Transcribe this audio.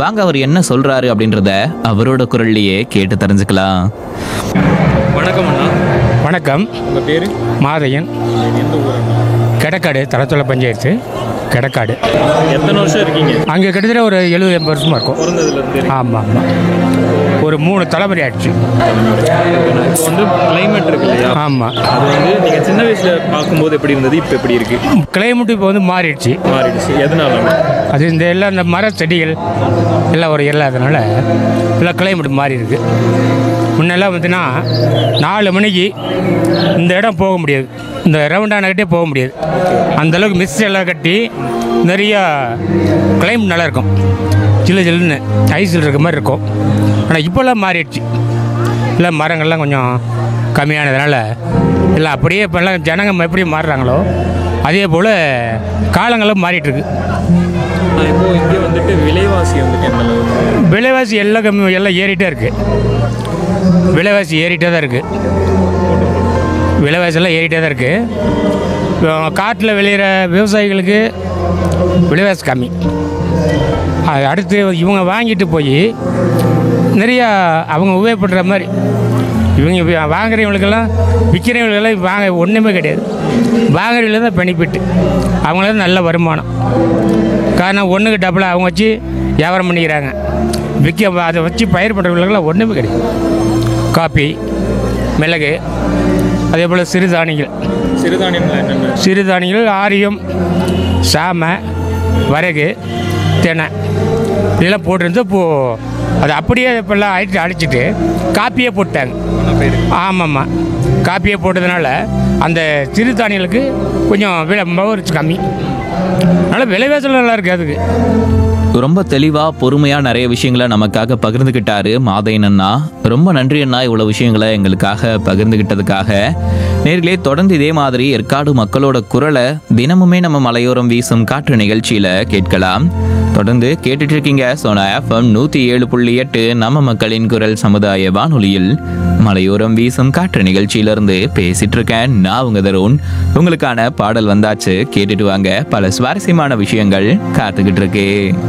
வாங்க அவர் என்ன சொல்றாரு அப்படின்றத அவரோட குரல்லையே கேட்டு தெரிஞ்சுக்கலாம் வணக்கம் அண்ணா வணக்கம் உங்கள் பேர் மாதையன் எந்த ஊர் அண்ணா கடக்காடு தலத்தொலை பஞ்சாயத்து கடக்காடு எத்தனை வருஷம் இருக்கீங்க அங்கே கிட்டத்தட்ட ஒரு எழுபது எண்பது வருஷமாக இருக்கும் பிறந்ததுலேருந்து ஆமாம் ஆமாம் ஒரு மூணு தலைமுறை ஆயிடுச்சு இப்போ வந்து கிளைமேட் இருக்கு இல்லையா ஆமாம் அது வந்து நீங்கள் சின்ன வயசில் பார்க்கும்போது எப்படி இருந்தது இப்போ எப்படி இருக்கு கிளைமேட் இப்போ வந்து மாறிடுச்சு மாறிடுச்சு எதனால அண்ணா? அது இந்த எல்லாம் இந்த மர செடிகள் எல்லாம் ஒரு இல்லாதனால எல்லாம் கிளைமேட் மாறி இருக்கு முன்னெல்லாம் பார்த்தீங்கன்னா நாலு மணிக்கு இந்த இடம் போக முடியாது இந்த ரவுண்டானக்கிட்டே போக முடியாது அந்த அளவுக்கு மிஸ் எல்லாம் கட்டி நிறையா கிளைமேட் நல்லா இருக்கும் சில்லு சில்லுன்னு ஐஸில் இருக்க மாதிரி இருக்கும் ஆனால் இப்போல்லாம் மாறிடுச்சு எல்லாம் மரங்கள்லாம் கொஞ்சம் கம்மியானதுனால எல்லாம் அப்படியே இப்போல்லாம் ஜனங்க எப்படி மாறுறாங்களோ அதே போல் காலங்களும் மாறிட்டுருக்கு நான் இப்போ இங்கே வந்துட்டு விலைவாசி வந்துட்டு எந்த அளவு விலைவாசி எல்லாம் கம்மி எல்லாம் ஏறிட்டே இருக்குது விலைவாசி ஏறிட்டே தான் இருக்குது விலைவாசி எல்லாம் ஏறிட்டே தான் இருக்குது காட்டில் விளையிற விவசாயிகளுக்கு விலைவாசி கம்மி அது அடுத்து இவங்க வாங்கிட்டு போய் நிறையா அவங்க உபயோகப்படுற மாதிரி இவங்க வி- வாங்குறவங்களுக்கெல்லாம் விற்கிறவங்களுக்கெல்லாம் வாங்க ஒன்றுமே கிடையாது வாங்குறவங்களுக்கு தான் பெனிஃபிட் அவங்களுக்கு நல்ல வருமானம் காரணம் ஒன்றுக்கு டபுளாக அவங்க வச்சு வியாபாரம் பண்ணிக்கிறாங்க விற்க அதை வச்சு பயிர் பண்ணுறவங்களுக்கெல்லாம் ஒன்றுமே கிடையாது காப்பி மிளகு அதே போல் சிறுதானியங்கள் சிறுதானியங்கள் என்னென்ன சிறுதானியங்கள் ஆரியம் சாமை வரகு தினை இதெல்லாம் போட்டிருந்து இப்போது அது அப்படியே இப்போல்லாம் அழிச்சு அழிச்சிட்டு காப்பியே போட்டாங்க ஆமாம்மா காப்பியே போட்டதுனால அந்த சிறுதானியங்களுக்கு கொஞ்சம் விலை மகரிச்சு கம்மி அதனால் விலைவாசல் நல்லா இருக்குது அதுக்கு ரொம்ப தெளிவா பொறுமையா நிறைய விஷயங்களை நமக்காக பகிர்ந்துகிட்டாரு மாதையன் அண்ணா ரொம்ப நன்றி அண்ணா இவ்வளவு விஷயங்களை எங்களுக்காக பகிர்ந்துகிட்டதுக்காக நேர்களே தொடர்ந்து இதே மாதிரி ஏற்காடு மக்களோட குரலை தினமுமே நம்ம மலையோரம் வீசும் காற்று நிகழ்ச்சியில கேட்கலாம் தொடர்ந்து கேட்டுட்டு இருக்கீங்க சோனா எஃப்எம் நூத்தி ஏழு புள்ளி எட்டு நம்ம மக்களின் குரல் சமுதாய வானொலியில் மலையோரம் வீசும் காற்று நிகழ்ச்சியிலிருந்து பேசிட்டு இருக்கேன் நான் உங்க தருண் உங்களுக்கான பாடல் வந்தாச்சு கேட்டுட்டு வாங்க பல சுவாரஸ்யமான விஷயங்கள் காத்துக்கிட்டு இருக்கு